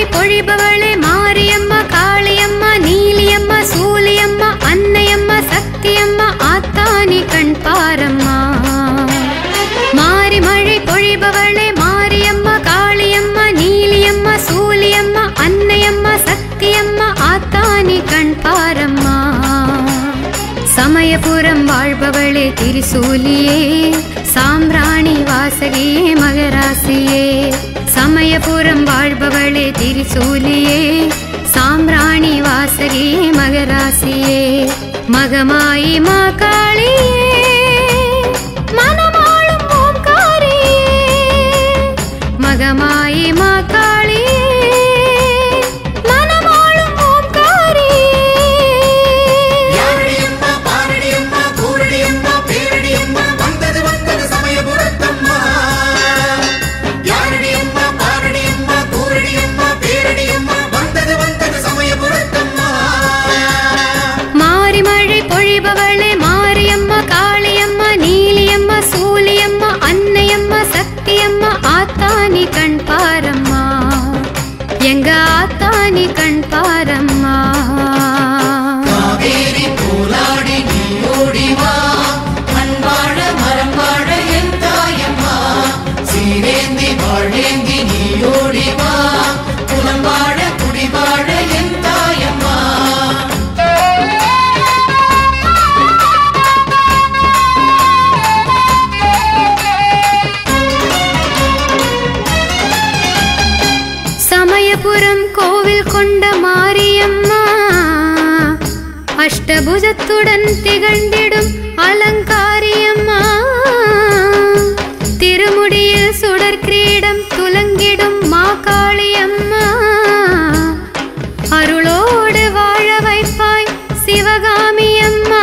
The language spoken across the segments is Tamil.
பொழிபவளே மாரியம்மா காளியம்மா நீலியம்மா சூலியம்மா அன்னையம்மா சக்தியம்மா ஆத்தானி கண் பாரம்மா மாரி மழை பொழிபவளே மாரியம்மா காளியம்மா நீலியம்மா சூலியம்மா அன்னையம்மா சக்தியம்மா ஆத்தானி கண் பாரம்மா சமயபுரம் வாழ்பவளே திரிசூலியே சாம்பிராணி வாசகியே மகராசியே சமயபுரம் வாழ்பவளே திரிசூலியே சாம்பிராணி வாசகியே மகராசியே மகமாயி மா காளியே மனமாளும் ஓம்காரியே மகமாயி மா காளியே மனமாளும் ஓம்காரியே யாரடியம்மா பாரடியம்மா கூரடியம்மா பேரடியம்மா வந்தது வந்தது சமயபுரத்தம்மா யாரடியம்மா பாரடியம்மா கூரடியம்மா பேரடியம்மா வந்தது வந்தது சமயபுரத்தம்மா மாரி மழை பொழிபவளே மாரியம்மா காளியம்மா நீலியம்மா சூலியம்மா அன்னையம்மா சக்தியம்மா ஆத்தானி கண் பாரம்மா எங்க ஆத்தானி கண் பாரம்மா காவேரி போலாடி நீ ஓடி வா மண் வாழ மரம் வாழ என் தாயம்மா சீரேந்தி வாழேந்தி நீ ஓடி வா குலம் வாழ குடி வாழ என் தாயம்மா சமயபுரம் கோவில் கொண்ட மாரியம்மா அஷ்டபுஜத்துடன் திகழ்ந்திடும் அலங்காரியம்மா திருமுடியில் சுடர் கிரீடம் துலங்கிடும் மாகாளியம்மா அருளோடு வாழ வைப்பாய் சிவகாமி அம்மா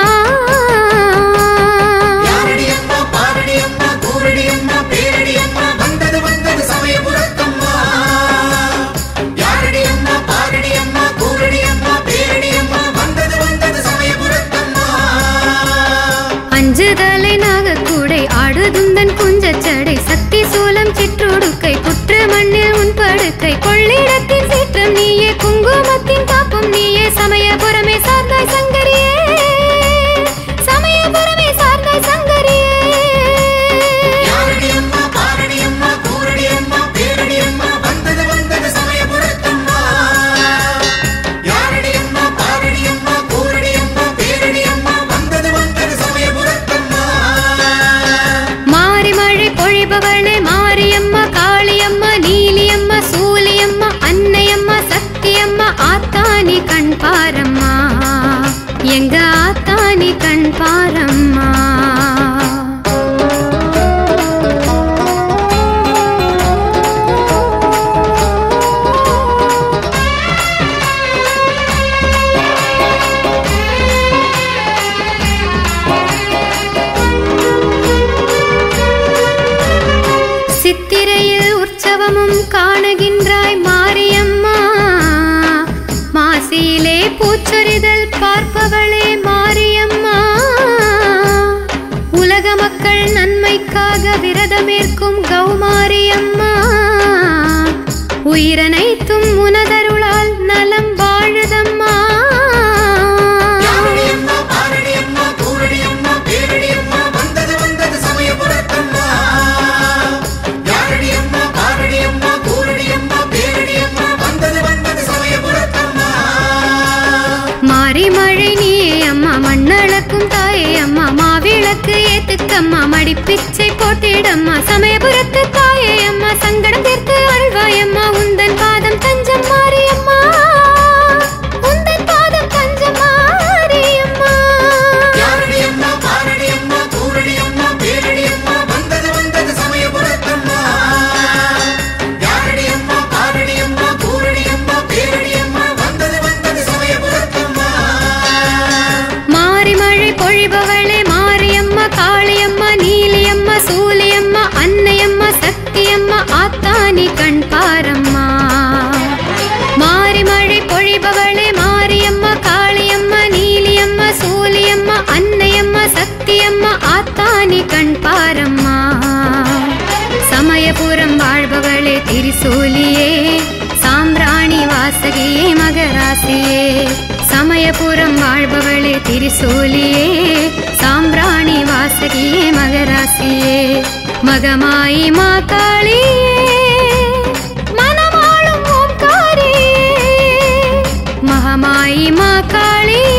யாரடியம்மா பாரடியம்மா கூரடியம்மா பேரடியம்மா வந்தது வந்தது சமயபுரத்தம்மா யாரடியம்மா பாரடியம்மா கூரடியம்மா பேரடியம்மா வந்தது வந்தது சமயபுரத்தம்மா அஞ்சு தலை நாகக்கூடை ஆடுதுந்தன் குஞ்சச்சடை சக்தி சூலம் சிற்றுடுக்கை புற்று மண்ணில் உன் படுக்கை கொள்ளிடத்தின் சீற்றம் நீயே குங்குமத்தின் காப்பும் நீயே சமயபுரமே சார்ந்தாய் சங்கரியே சமயபுரமே சார்ந்தாய் சங்கரியே யாரடியம்மா பாரடியம்மா கூரடியம்மா பேரடியம்மா வந்தது வந்தது சமயபுரத்தம்மா யாரடியம்மா பாரடியம்மா கூரடியம்மா பேரடியம்மா வந்தது வந்தது சமயபுரத்தம்மா மாரி மழை பொழிபவளே மாரியம்மா காளியம்மா நீலியம்மா சூலியம்மா அன்னையம்மா சக்தியம்மா ஆத்தானி கண் பாரம்மா எங்க ஆத்தானி கண் பாரம்மா சித்திரையில் உற்சவமும் காணுகின்றாய் மாரியம்மா மாசியிலே பூச்சொரிதல் பார்ப்பவளே மாரியம்மா உலக மக்கள் நன்மைக்காக விரதமேற்கும் கௌமாரியம்மா உயிரனைத்தும் உனதருளால் நலம் வாழுதம்மா யாரடியம்மா பாரடியம்மா கூரடியம்மா பேரடியம்மா வந்தது வந்தது சமயபுரத்தம்மா யாரடியம்மா பாரடியம்மா கூரடியம்மா பேரடியம்மா வந்தது வந்தது சமயபுரத்தம்மா மாறி மழை நீயே அம்மா மண்ணளக்கும் தாயே அம்மா மாவிளக்கு ஏத்துக்கம்மா மடிப்பிச்சை போட்டிடம்மா சமயபுரத்து தாயே அம்மா சங்கடம் தீர்த்து அருள்வாயம்மா உந்தன் பாதம் தஞ்சம் மாரியம்மா உந்தன் பாதம் தஞ்சம் மாரியம்மா யாரடியம்மா பாரடியம்மா கூரடியம்மா பேரடியம்மா வந்தது வந்தது சமயபுரத்தம்மா யாரடியம்மா பாரடியம்மா கூரடியம்மா பேரடியம்மா வந்தது வந்தது சமயபுரத்தம்மா மாரி மழை பொழிபவளே மாரியம்மா காளியம்மா நீலியம்மா சூலியம்மா அன்னையம்மா சக்தியம்மா ஆத்தானி கண் பாரம்மா மாரி மழை பொழிபவளே மாரியம்மா காளியம்மா நீலியம்மா சூலியம்மா அன்னையம்மா சக்தியம்மா ஆத்தானி கண் பாரம்மா சமயபுரம் வாழ்பவளே திரிசூலியே சாம்பிராணி சமயபுரம் வாழ்பவளே திரிசூலியே சாம்பிராணி வாசகியே மகராசியே மகமாயி மாகாளியே மனமாளும் ஓம்காரியே மகமாயி மாகாளியே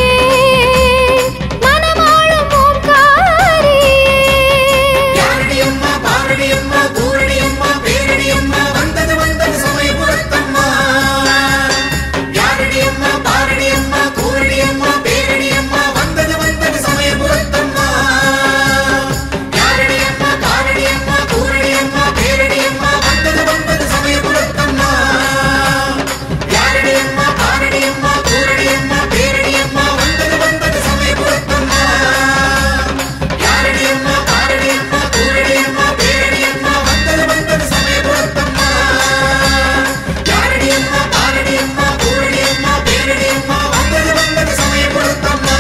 மனமாளும் ஓம்காரியே யாரடியம்மா பாரடியம்மா தூரடியம்மா பேரடியம்மா வந்தது வந்தது சமயபுரத்தம்மா யாரடியம்மா பாரடியம்மா தூரடியம்மா பேரடியம்மா வந்தது வந்தது சமயபுரத்தம்மா யாரடியம்மா பாரடியம்மா தூரடியம்மா பேரடியம்மா வந்தது வந்தது சமயபுரத்தம்மா யாரடியம்மா பாரடியம்மா தூரடியம்மா பேரடியம்மா வந்தது வந்தது சமயபுரத்தம்மா யாரடியம்மா பாரடியம்மா தூரடியம்மா பேரடியம்மா வந்தது வந்தது சமயபுரத்தம்மா யாரடியம்மா பாரடியம்மா தூரடியம்மா பேரடியம்மா வந்தது வந்தது சமயபுரத்தம்மா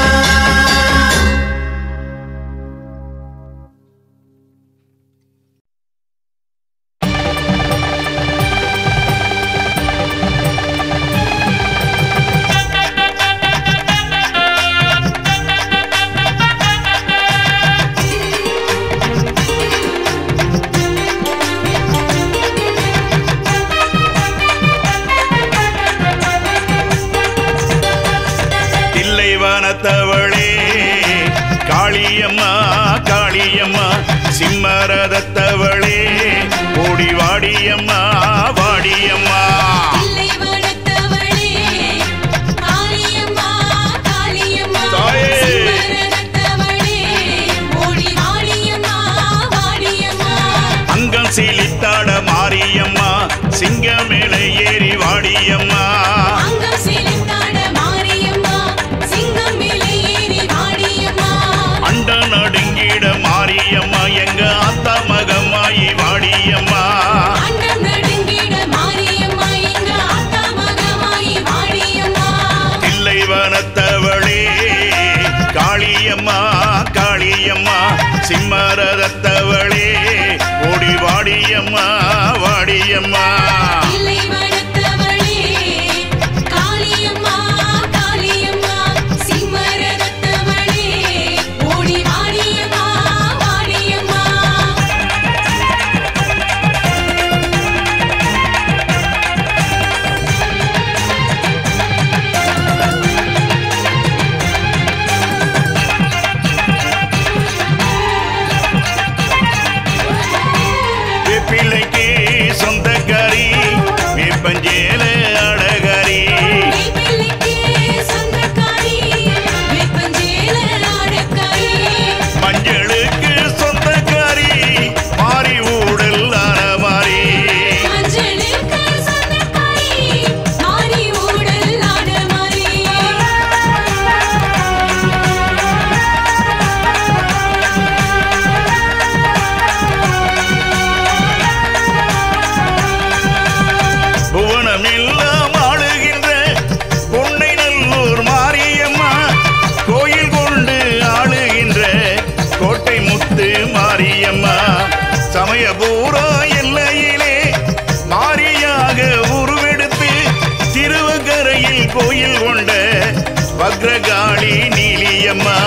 தில்லைவனத்தவளே காளியம்மா காளியம்மா சிம்மரதத்தவளே ஓடி வாடியம்மா வாடியம்மா இல்லை வளர்த்தவளே காளியம்மா காளியம்மா தாயே. சிம்மரதத்தவளே ஓடி வாடியம்மா வாடியம்மா அங்கம் சீலித்தாட மாரியம்மா சிங்கமேல ஏறி வாடியம்மா அங்கம் செலுத்தாட மாரியம்மா சிங்கம் மேலே ஏறி வாடியம்மா அண்ட நடுங்கிட மாரியம்மா எங்க அத்தா மகமாயி வாடியம்மா அண்டம் நடுங்கிட மாரியம்மா எங்க ஆத்தா மகமாயி வாடியம்மா தில்லைவனத்தவளே காளியம்மா காளியம்மா சிம்மரதத்தவளே ஓடி வாடியம்மா வாடியம்மா இல்லை வளர்த்தவளே காளியம்மா காளியம்மா சிம்மரதத்தவளே ஓடி வாடியம்மா வாடியம்மா பிள்ளைக்கு சொந்தக்காரி வேப்பஞ்சேல அழகாரி மெய்ப்பிள்ளைக்கு சொந்தக்காரி வேப்பஞ்சேல ஆடக்காரி மஞ்சளுக்கு சொந்தக்காரி மாறி ஊடல் மாறி மஞ்சளுக்கு சொந்தக்காரி மாறி ஊடல் ஆடமாரி புவனமெல்லாம் ஆளுகின்ற பொன்னை நல்லூர் மாரியம்மா கோயில் கொண்டு ஆளுகின்ற கோட்டை முத்து மாரியம்மா சமயபூரா எல்லையிலே மாரியாக உருவெடுத்து திருவக்கரையில் கோயில் கொண்ட வக்ரகாளி நீலியம்மா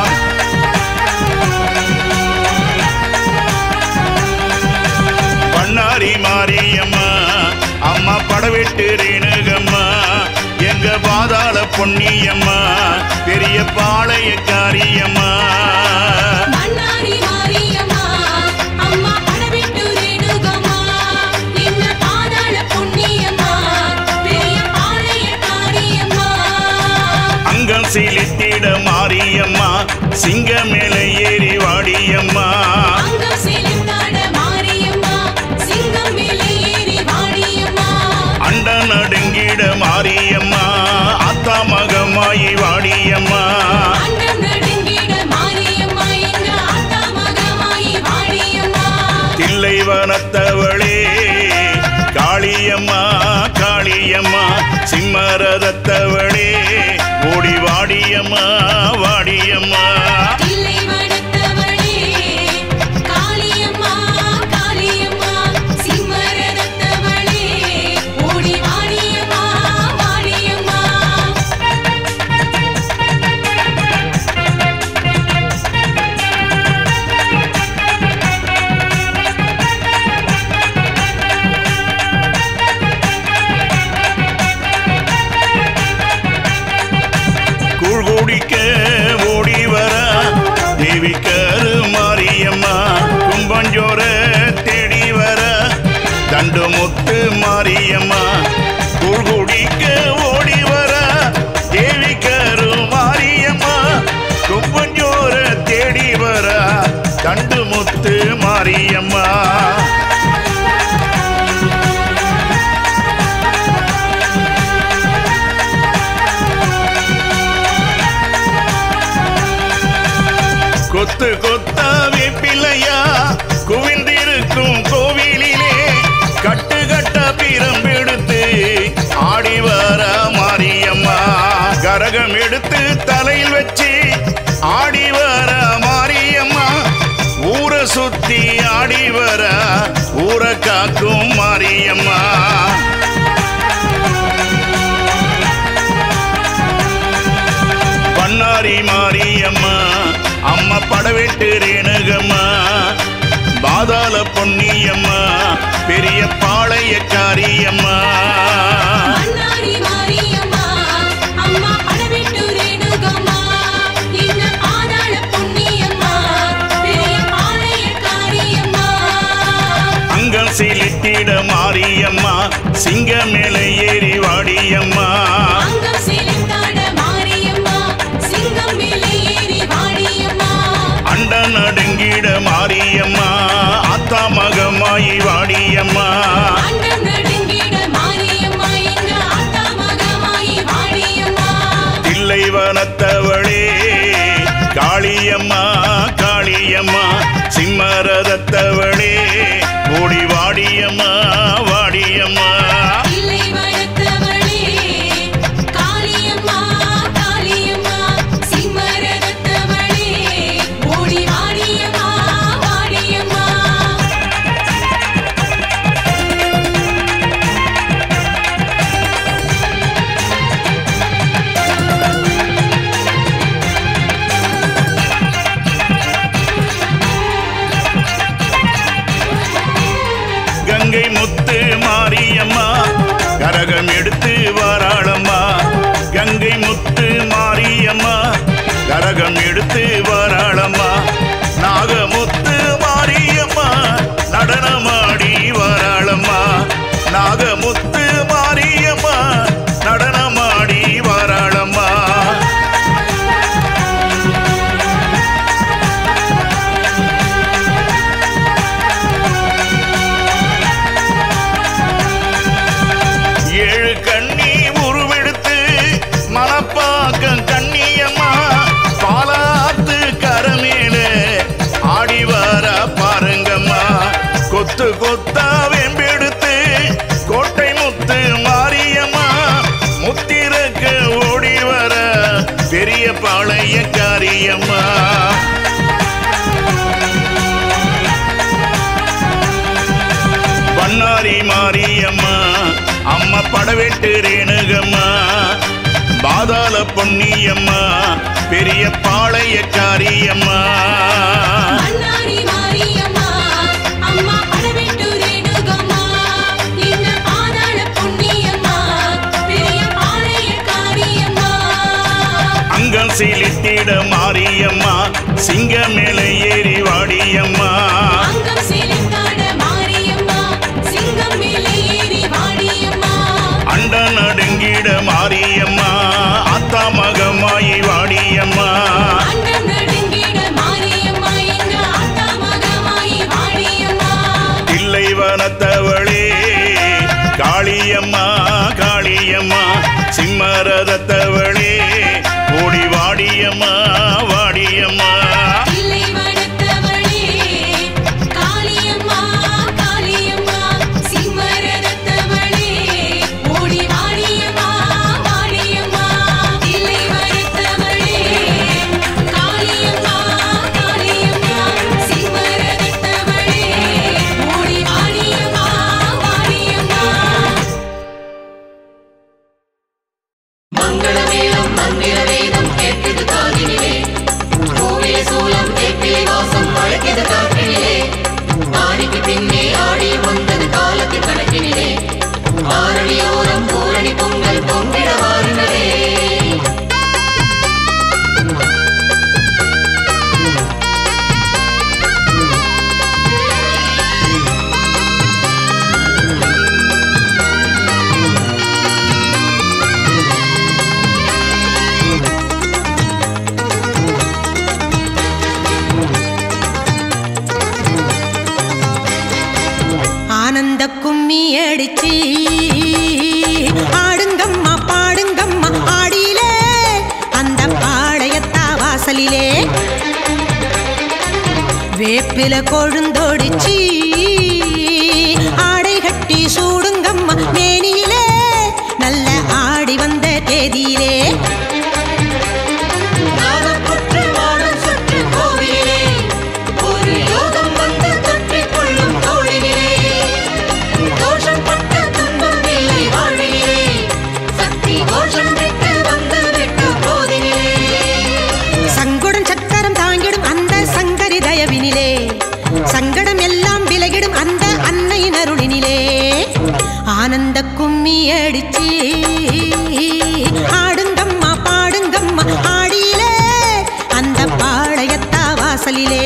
பண்ணாரி மாரியம்மா அம்மா படவெட்டு ரேணுகம்மா எங்க பாதாள பொன்னியம்மா பெரிய பாளையக்காரியம்மா மன்னாரி மாரியம்மா அம்மா படவிட்டு ரேணுகம்மா எங்க பாதாள பொன்னியம்மா பெரிய பாளையக்காரியம்மா அங்கம் சீலித்திட மாரியம்மா சிங்க மேல ஏறி வாடியம்மா அங்கம் செலுத்தாட மாரியம்மா சிங்கம் மேலே ஏறி வாடியம்மா அண்ட நடுங்கிட மாரியம்மா அத்தா மகமாயி வாடியம்மா அண்டம் நடுங்கிட மாரியம்மா எங்க ஆத்தா மகமாயி வாடியம்மா தில்லைவனத்தவளே காளியம்மா காளியம்மா சிம்மரதத்தவளே ஓடி வாடியம்மா வாடியம்மா இல்லை வளர்த்தவளே காளியம்மா காளியம்மா சிம்மரதத்தவளே ஓடி வாடியம்மா வாடியம்மா கொப்பஞ்சோர தேடி வர தண்டு முத்து மாரியம்மா கூழ் குடிக்க ஓடி வர தேவி கரு மாரியம்மா கொப்பஞ்சோர தேடி வர தண்டு முத்து மாரியம்மா கொத்து கொத்தா வேப்பிலையா குவிந்திருக்கும் கோவிலிலே கட்டு கட்ட பிரம்பெடுத்து ஆடி வர மாரியம்மா கரகம் எடுத்து தலையில் வச்சு ஆடி வர மாரியம்மா ஊரை சுத்தி ஆடி வர ஊரை காக்கும் மாரியம்மா பண்ணாரி மாரியம்மா அம்மா படவெட்டு ரேணுகம்மா பாதாள பொன்னியம்மா பெரிய பாளையக்காரியம்மா மன்னாரி மாரியம்மா அம்மா படவெட்டு ரேணுகம்மா இந்த பாதாள புண்ணியம்மா பெரிய பாளையக்காரியம்மா அங்கம் சிலித்திட மாரியம்மா சிங்க மேல ஏறி வாடியம்மா அங்கம் செலுத்தாட மாரியம்மா சிங்கம் மேலே ஏறி வாடியம்மா அண்ட நடுங்கிட மாரியம்மா அத்தா மகமாயி வாடியம்மா அண்டம் நடுங்கிட மாரியம்மா எங்க ஆத்தா மகமாயி வாடியம்மா தில்லை வனத்தவளே காளியம்மா காளியம்மா சிம்மரதத்தவளே ஓடி வாடியம்மா வாடியம்மா இல்லை வளர்த்தவளே காளியம்மா காளியம்மா சிம்மரதத்தவளே ஓடி வாடியம்மா வாடியம்மா கங்கை முத்து மாரியம்மா கரகம் எடுத்து வாராளம்மா கங்கை முத்து மாரியம்மா கரகம் எடுத்து வாராளம்மா நாகமுத்து மாரியம்மா நடனமாடி வாராளம்மா நாகமுத்து மாரியம்மா நடனமாடி வாராளம்மா ஏழு கண்ணி உருவெடுத்து மனப்பாக்கம் கண்ணியம்மா பாலாத்து கரமேல ஆடி வர பாருங்கம்மா கொத்து கொத்தா வெம்பெடுத்து கோட்டை முத்து மாரியம்மா முத்திரக்க ஓடி வர பெரிய பாளையக்காரியம்மா பண்ணாரி மாரியம்மா அம்மா படவெட்டு ரேணுகம்மா பாதாள பொன்னியம்மா பெரிய பாளையக்காரியம்மா மன்னாரி மாரியம்மா அம்மா படவெட்டு ரேணுகம்மா இந்த பாதாள புண்ணியம்மா பெரிய பாளையக்காரியம்மா அங்கம் சீலித்திட மாரியம்மா சிங்க மேல ஏறி வாடியம்மா அங்கம் செலுத்தாட மாரியம்மா சிங்கம் மேலே ஏறி வாடியம்மா அண்ட நடுங்கிட மாரியம்மா அத்தா மகமாயி வாடியம்மா அண்டம் நடுங்கிட மாரியம்மா எங்க ஆத்தா மகமாயி வாடியம்மா தில்லை வனத்தவளே காளியம்மா காளியம்மா சிம்மரதத்தவளே ஓடி வாடியம்மா வாடியம்மா இல்லை வளர்த்தவளே காளியம்மா காளியம்மா சிம்மரதத்தவளே ஓடி வாடியம்மா வாடியம்மா இல்லை வளர்த்தவளே காளியம்மா காளியம்மா சிம்மரதத்தவளே ஓடி வாடியம்மா வாடியம்மா மங்களமே வேப்பில கொழுந்தொடிச்சி ஆடை கட்டி சூடுங்கம்மா மேனியிலே நல்ல ஆடி வந்த தேதியிலே நாதப்புற்று வானம் சுற்று கோவிலே ஒரு யோகம் வந்து தொற்றிக் கொள்ளும் தோழினிலே தோஷம் பட்ட துன்பம் இல்லை வாழ்வினிலே சக்தி கோஷம் விட்டு வந்து விட்டு போதினிலே சங்குடன் சக்கரம் தாங்கிடும் அந்த சங்கரி தயவினிலே சங்கடம் எல்லாம் விலகிடும் அந்த அன்னையின் அருளினிலே ஆனந்த கும்மி அடிச்சு ஆடுங்கம்மா பாடுங்கம்மா ஆடியிலே அந்த பாளையத்தா வாசலிலே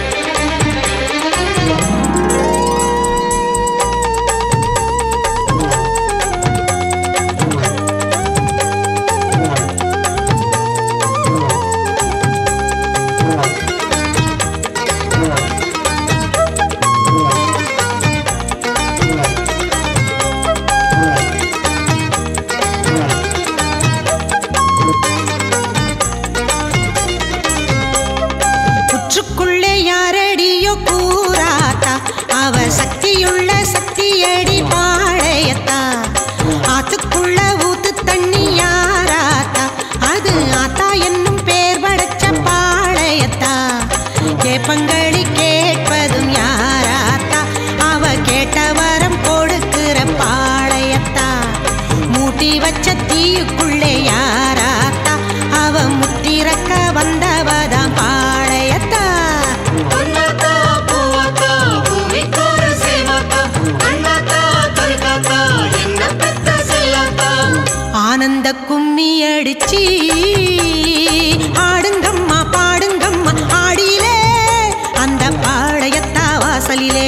புற்றுக்குள்ளே யாரடியோ கூறாத்தா அவ சக்தியுள்ள சக்தியடி பாளையத்தா ஆத்துக்குள்ள ஊத்து தண்ணி யாராத்தா அது ஆத்தா என்னும் பேர் படைச்ச பாளையத்தா கேப்பங்களி கேட்பதும் யாராத்தா அவ கேட்ட வரம் கொடுக்கிற பாளையத்தா மூட்டி வச்ச தீயுக்குள்ளே யாராத்தா அவ முத்திறக்க வந்தவதாம் பாளையத்தா பொன்னாத்தா பூவாத்தா பூமிக்கோர சேவாத்தா அண்ணாத்தா கருக்காத்தா என்ன பெத்த செல்லாத்தா ஆனந்த கும்மி அடிச்சி ஆடுங்கம்மா பாடுங்கம்மா ஆடியிலே அந்த பாளையத்தா வாசலிலே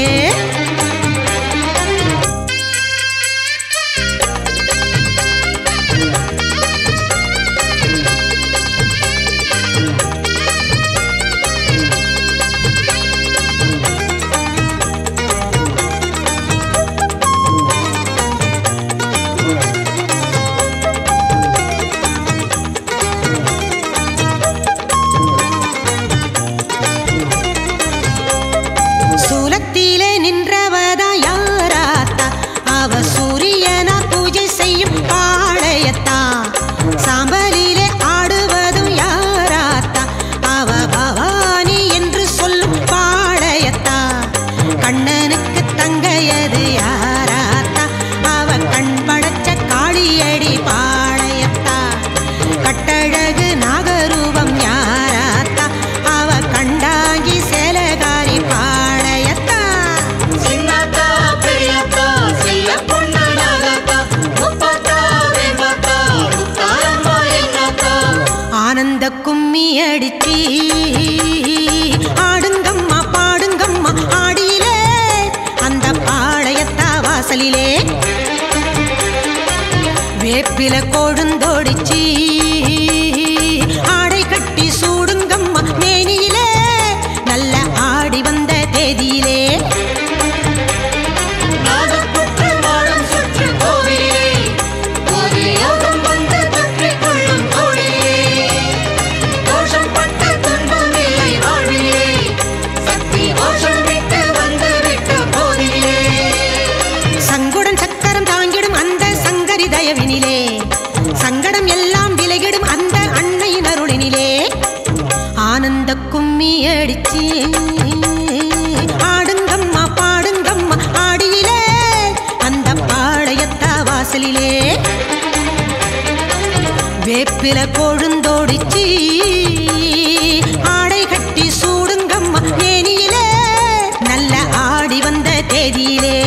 சூலத்திலே நின்றவதா யாராத்தா அவ சூரியனா பூஜை செய்யும் பாளையத்தா சாம்பலிலே ஆடுவதும் யாராத்தா அவ பவானி என்று சொல்லும் பாளையத்தா கண்ணனுக்கு தங்கையது யாராத்தா அவ கண் படைச்ச காளியடி பாளையத்தா கட்டழகு நாகரூபம் யாராத்தா அவ கண்டாங்கி சேலகாரி பாளையத்தா சின்னாத்தா பெரியாத்தா செல்ல பொண்ணனாகாத்தா முப்பாத்தா வேம்பாத்தா முத்தாரம்மா என்னாத்தா ஆனந்த கும்மி அடிச்சி ஆடுங்கம்மா பாடுங்கம்மா ஆடியிலே அந்த பாளையத்தா வாசலிலே வேப்பில கொழுந்தொடிச்சி ஆடை கட்டி சூடுங்கம்மா மேனியிலே நல்ல ஆடி வந்த தேதியிலே நாதப்புற்று வானம் சுற்று கோவிலே ஒரு யோகம் வந்து தொற்றிக் கொள்ளும் தோழிலே தோஷம் பட்ட துன்பம் இல்லை வாழ்விலே சக்தி கோஷம் விட்டு வந்து விட்டு போதிலே சங்குடன் சக்கரம் தாங்கிடும் அந்த சங்கரி தயவினிலே சங்கடம் எல்லாம் விலகிடும் அந்த அன்னையின் அருளினிலே ஆனந்த கும்மி அடிச்சு ஆடுங்கம்மா பாடுங்கம்மா ஆடியிலே அந்த பாளையத்தா வாசலிலே வேப்பில கொழுந்தோடிச்சி ஆடை கட்டி சூடுங்கம்மா மேனியிலே நல்ல ஆடி வந்த தேதியிலே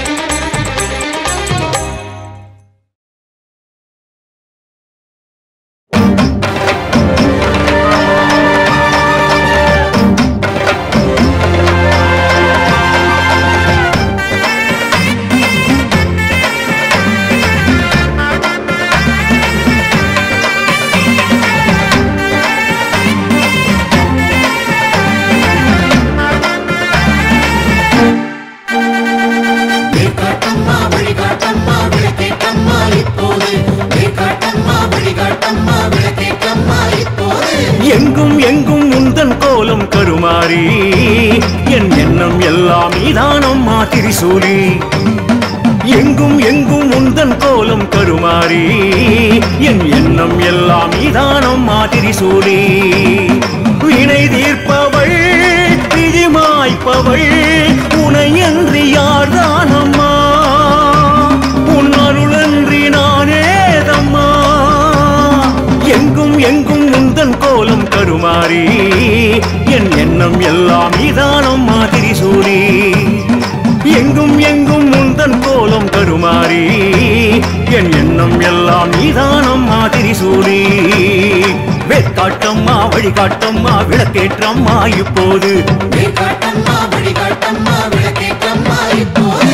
காட்டம்மா வழிகாட்டம்மா விளக்கேற்றம்மா இப்போது காட்டம்மா வழிகாட்டம்மா விளக்கேற்றம்மா இப்போது எங்கும் எங்கும் உந்தன் கோவில் கோலம் கருமாறி என் எண்ணம் எல்லாம் நீதானம்மா திரிசூலி எங்கும் எங்கும் உந்தன் கோலம் கருமாறி என் எண்ணம் எல்லாம் நீதானம்மா திரிசூலி வினை தீர்ப்பவள் விதிமாய்ப்பவள் உனையன்றி யார்தானம்மா உன் அருளன்றி நானேதம்மா எங்கும் எங்கும் உந்தன் கோலம் கருமாறி என் எண்ணம் எல்லாம் நீதானம் மாதிரி சூரி எங்கும் எங்கும் உந்தன் கோலம் கருமாறி என் எண்ணம் எல்லாம் நீதானம் மாதிரி சூரி வேற்காட்டம்மா வழிகாட்டம்மா விளக்கேற்றம்மா இப்போது காட்டம்மா வழிகாட்டம்மா விளக்கேற்றம்மா இப்போது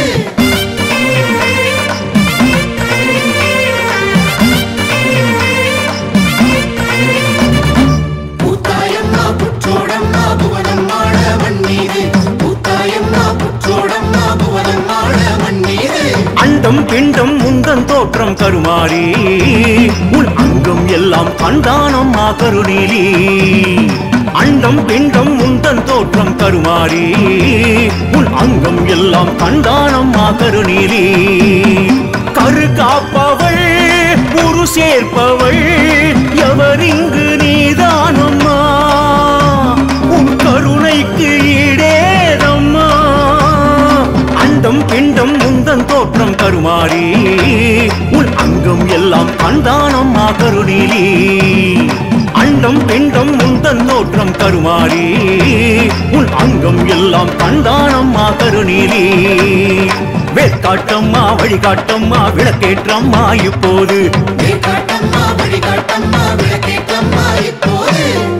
பூத்தாயம்மா புற்றோடம்மா புவனம் மாட மண் மீது பூத்தாயம்மா புற்றோடம்மா புவனம் மாட மண் மீது அண்டம் பிண்டம் முந்தன் தோற்றம் கருமாறி உன் அங்கம் எல்லாம் கண்டானம்மா கருணீலி அண்டம் பிண்டம் முந்தன் தோற்றம் கருமாறி உன் அங்கம் எல்லாம் கண்டானம்மா கருணீலி கரு காப்பவள் உரு சேர்ப்பவள் எவரிங்கு நீதானம்மா உன் கருணைக்கு ஈடேதம்மா அண்டம் பிண்டம் முந்தன் தோற்றம் கருமாறி உன் அங்கம் எல்லாம் கண்டானம்மா கருணீலி அண்டம் பிண்டம் முந்தன் தோற்றம் கருமாறி உன் அங்கம் எல்லாம் கண்டானம்மா கருணீலி வேற்காட்டம்மா வழிகாட்டம்மா விளக்கேற்றம்மா இப்போது காட்டம்மா வழிகாட்டம்மா விளக்கேற்றம்மா இப்போது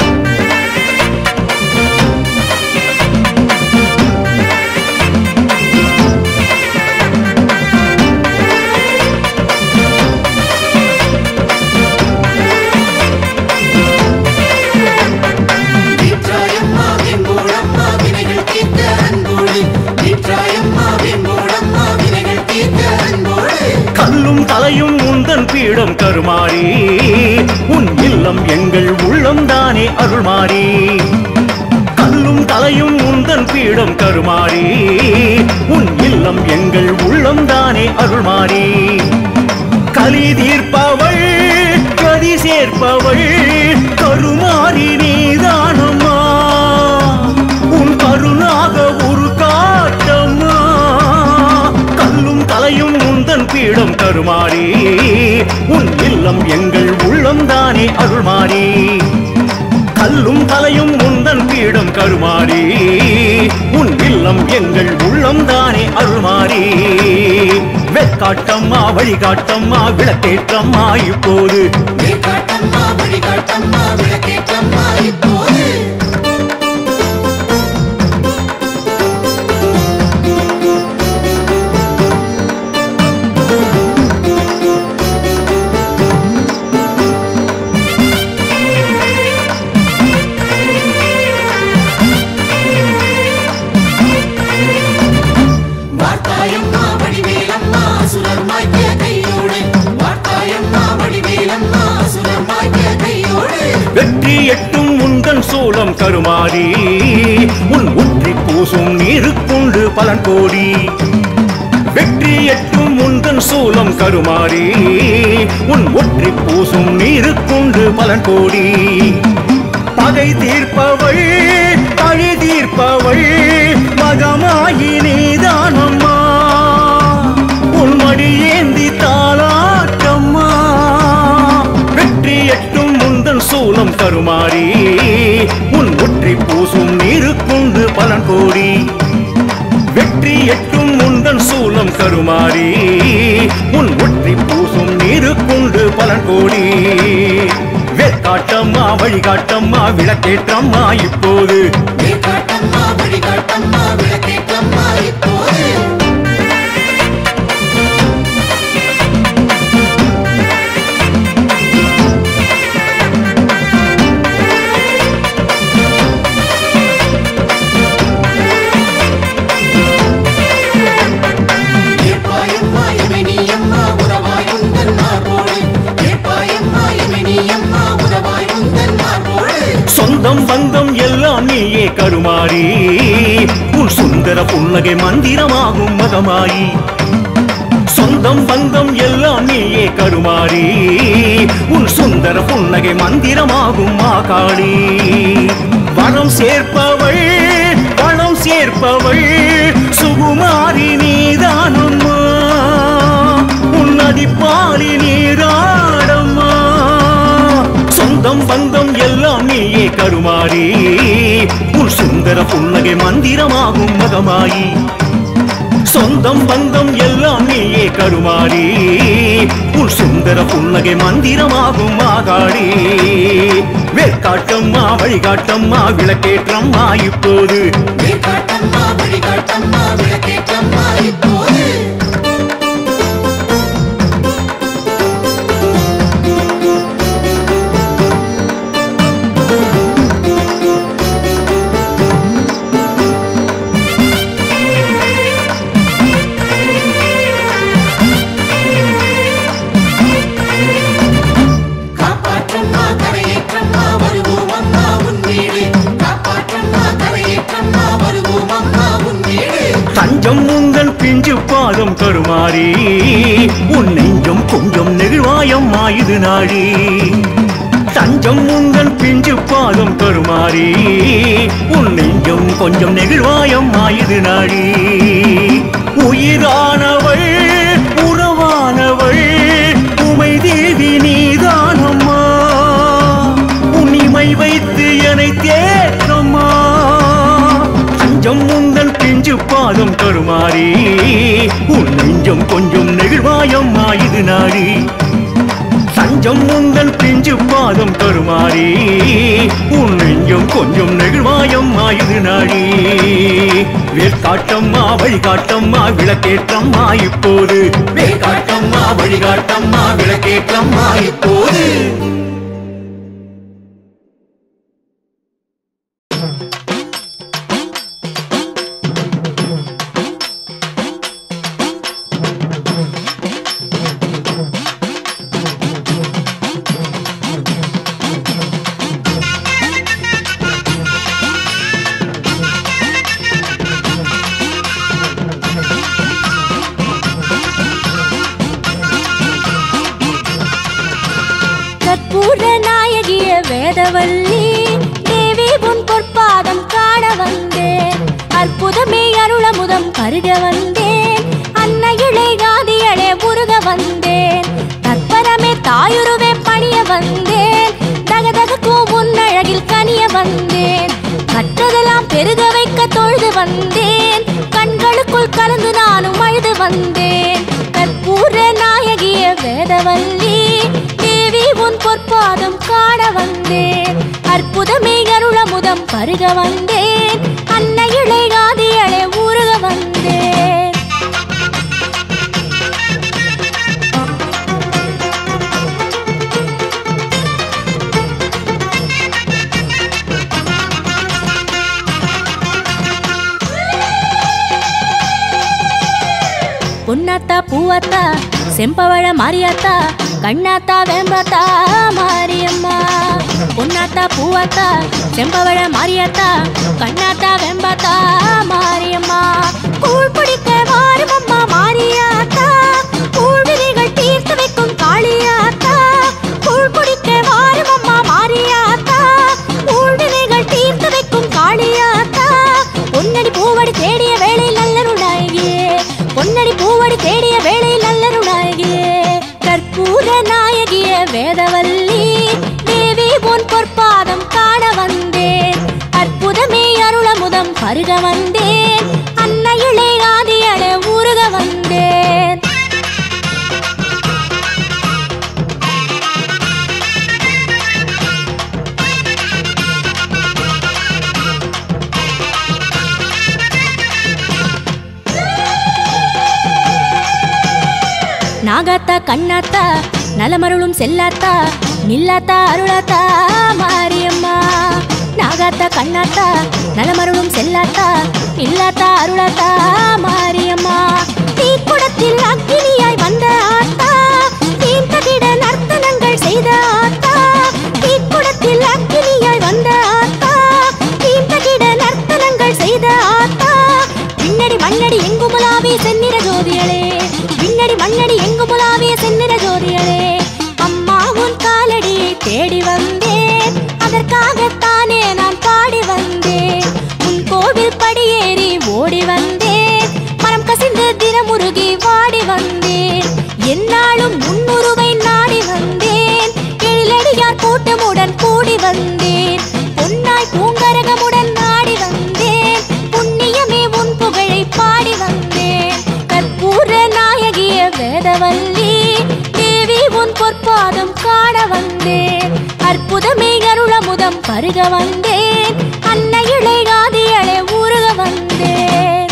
வீற்றாயம்மா வெம்போடம்மா வினைகள் தீர்த்த அன்போடு வீற்றாயம்மா வெம்போடம்மா வினைகள் தீர்த்த அன்போடு கல்லும் தலையும் உந்தன் பீடம் கருமாறி உன் இல்லம் எங்கள் உள்ளம் தானே அருள்மாறி கல்லும் தலையும் உந்தன் பீடம் கருமாறி உன் இல்லம் எங்கள் உள்ளம் தானே அருள்மாறி கலி தீர்ப்பவள் கதி சேர்ப்பவள் கருமாறி நீதானம்மா உன் கருணாக ஒரு காட்டம்மா கல்லும் தலையும் உந்தன் பீடம் கருமாறி உன் இல்லம் எங்கள் உள்ளம் தானே அருள்மாறி கல்லும் தலையும் உந்தன் பீடம் கருமாறி உன் இல்லம் எங்கள் உள்ளம் தானே அருள்மாறி வெக்காட்டம்மா வழிகாட்டம்மா விளக்கேற்றம்மா இப்போது காட்டம்மா வழிகாட்டம்மா விளக்கேற்றம்மா இப்போது வார்த்தாயம்மா வடிவேலம்மா அசுரர் மாய்க்க கையோடு வார்த்தாயம்மா வடிவேலம்மா அசுரர் மாய்க்க கையோடு வெற்றி எட்டும் உந்தன் சூளம் கருமாறி உன் உற்றி பூசும் நீருக்குண்டு பலன் கோடி வெற்றி எட்டும் உந்தன் சூலம் கருமாறி உன் ஒற்றி பூசும் நீருக்குண்டு பலன் கோடி பகை தீர்ப்பவள் பழி தீர்ப்பவள் மகமாயி நீதானம்மா உன் மடியேந்தி தாளாட்டம்மா வெற்றி எட்டும் முந்தன் சூலம் கருமாறி உன் ஒற்றி பூசும் நீருக்குண்டு பலன் கோடி வெற்றி எட்டும் முந்தன் சூலம் கருமாறி உன் ஒற்றி பூசும் நீருக்குண்டு பலன் கோடி வேற்காட்டம்மா வழிகாட்டம்மா விளக்கேற்றம்மா இப்போது காட்டம்மா வழிகாட்டம்மா விளக்கேற்றம்மா இப்போது ஏப்பாயம்மா எமனியம்மா உறவாயுந்தன் மார்போடு ஏப்பாயம்மா எமனியம்மா உறவாயுந்தன் மார்போடு சொந்தம் பந்தம் எல்லாம் நீ கருமாறி உன் சுந்தர புன்னகை மந்திரமாகும் மகமாயி சொந்தம் பந்தம் எல்லாம் நீயே கருமாறி உன் சுந்தர புன்னகை மந்திரமாகும் மாகாளி வரம் சேர்ப்பவள் பணம் சேர்ப்பவள் சுகுமாரி நீதானம்மா உன்னதி பாலி நீராடம்மா சொந்தம் பந்தம் எல்லாம் நீயே கருமாறி உன் சுந்தர புன்னகை மந்திரமாகும் மகமாயி சொந்தம் பந்தம் எல்லாம் நீயே கருமாறி உன் சுந்தர புன்னகை மந்திரமாகும் ஆகாடி வேற்காட்டம்மா வழிகாட்டம்மா விளக்கேற்றம்மா இப்போது காட்டம்மா வழிகாட்டம்மா விளக்கேற்றம்மா இப்போது காப்பாற்றம்மா கரையேற்றம்மா வருவோம் அம்மா உன் வீடு காப்பாற்றம்மா கரையேற்றம்மா வருவோம் அம்மா உன் வீடு தஞ்சம் உங்கள் பிஞ்சு பாதம் கருமாறி உன் நெஞ்சம் கொஞ்சம் நெகிழ்வாயம்மா இது நாடி தஞ்சம் உங்கள் பிஞ்சு பாதம் கருமாறி உன் நெஞ்சம் கொஞ்சம் நெகிழ்வாயம்மா இது நாடி உயிரானவள் உறவானவள் உமை தேவி நீதானம்மா உன்னிமை வைத்து என்னை தேற்றம்மா அஞ்சம் உந்தன் பிஞ்சு பாதம் கருமாறி உன் நெஞ்சம் கொஞ்சம் நெகிழ்வாயம்மா இது நாடி சஞ்சம் உந்தன் பிஞ்சு பாதம் கருமாறி உன் நெஞ்சம் கொஞ்சம் நெகிழ்வாயம்மா இது நாடி வேற்காட்டம்மா வழிகாட்டம்மா விளக்கேற்றம்மா இப்போது வேற்காட்டம்மா வழிகாட்டம்மா விளக்கேற்றம்மா இப்போது கற்பூர நாயகிய வேதவல்லி தேவி உன் பொற்பாதம் காண வந்தேன் அற்புதமே அருளமுதம் பருக வந்தேன் அன்னையிலே காதியளே உருக வந்தேன் தற்பரமே தாயுருவே பணிய வந்தேன் தகதகக்கும் உன் அழகில் கனிய வந்தேன் கற்றதெல்லாம் பெருக வைக்க தொழுது வந்தேன் கண்களுக்குள் கலந்து நானும் அழுது வந்தேன் கற்பூர நாயகிய வேதவல்லி தேவி உன் பொற்பாதம் காண வந்தேன் அற்புதமே அருளமுதம் பருக வந்தேன் அன்னையிலே காதியளே ஊருக வந்தேன் பொன்னாத்தா பூவாத்தா செம்பவழ மாரியாத்தா கண்ணாத்தா வேம்பாத்தா மாரியம்மா பொன்னாத்தா பூவாத்தா செம்பவழ மாரியாத்தா கண்ணாத்தா வெம்பாத்தா மாரியம்மா கூழ் குடிக்க வாருமம்மா மாரியாத்தா கூழ்வினைகள் தீர்த்து வைக்கும் காளியாத்தா கூழ் குடிக்க வாருமம்மா மாரியாத்தா கூழ்வினைகள் தீர்த்து வைக்கும் காளியாத்தா பொன்னடி பூவடி தேடிய வேளையில் நல்லருளாயே பொன்னடி பூவடி தேடிய வேளையில் நல்லருளாயே கற்பூர நாயகிய வேதவல்லி தேவி உன் பொற்பாதம் காண வந்தேன் அற்புதமே அருளமுதம் பருக வந்தேன் அன்னையிலே ஆதியள ஊருக வந்தேன் நாகாத்தா கண்ணாத்தா நலமருளும் செல்லாத்தா நில்லாத்தா அருளாத்தா மாரியம்மா நாகாத்தா கண்ணாத்தா நலமருளும் செல்லாத்தா நில்லாத்தா அருளாத்தா மாரியம்மா தீக்குடத்தில் அக்கினியாய் வந்த ஆத்தா தீர்த்ததிட நர்த்தனங்கள் செய்த ஆத்தா தீக்குடத்தில் அக்கினியாய் வந்த ஆத்தா தீர்த்ததிட நர்த்தனங்கள் பருக வந்தேன் அன்னையிளை காதியளை ஊருக வந்தேன்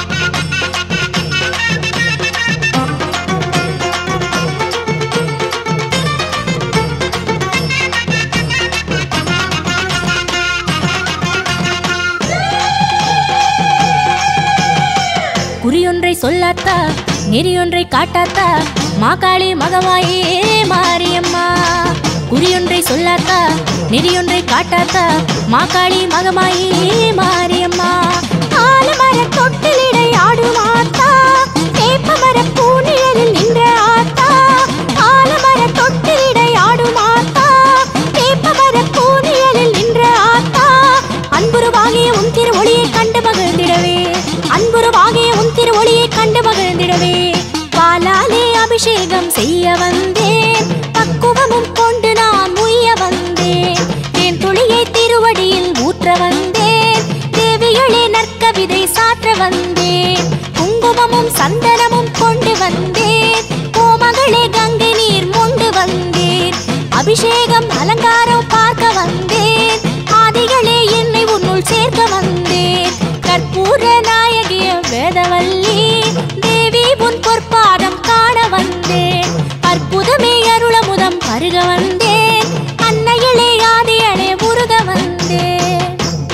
குறியொன்றை சொல்லாத்தா நெறியொன்றை காட்டாத்தா மாகாளி மகவாயே மாரியம்மா குறியொன்றை சொல்லாத்தா நெறியொன்றை காட்டாத்தா மாகாளி மகமாயே மாரியம்மா ஆலமர தொட்டிலிடை ஆடுமாத்தா வேப்பமர பூநிழலில் நின்ற ஆத்தா ஆலமர தொட்டிலிடை ஆடுமாத்தா வேப்பமர பூநிழலில் நின்ற ஆத்தா அன்புருவாகிய உன் திரு ஒளியை கண்டு மகிழ்ந்திடவே அன்புருவாகிய உன் திரு ஒளியை கண்டு மகிழ்ந்திடவே பாலாலே அபிஷேகம் செய்ய வந்தேன் பக்குவமும் கொண்டு நான் உய்ய வந்தேன் என் துளியை திருவடியில் ஊற்ற வந்தேன் தேவிகளே நற்கவிதை சாற்ற வந்தேன் குங்குமமும் சந்தனமும் கொண்டு வந்தேன் கோமகளே கங்கை நீர் மொண்டு வந்தேன் அபிஷேகம் அலங்காரம் பார்க்க வந்தேன் ஆதிகளே என்னை உன்னுள் சேர்க்க வந்தேன் கற்பூர நாயகிய வேதவல்லி தேவி உன் பொற்பாதம் காண வந்தேன் அற்புதமே அருளமுதம் பருக வந்தேன் அன்னையிலே ஆதியளே உருக வந்தேன்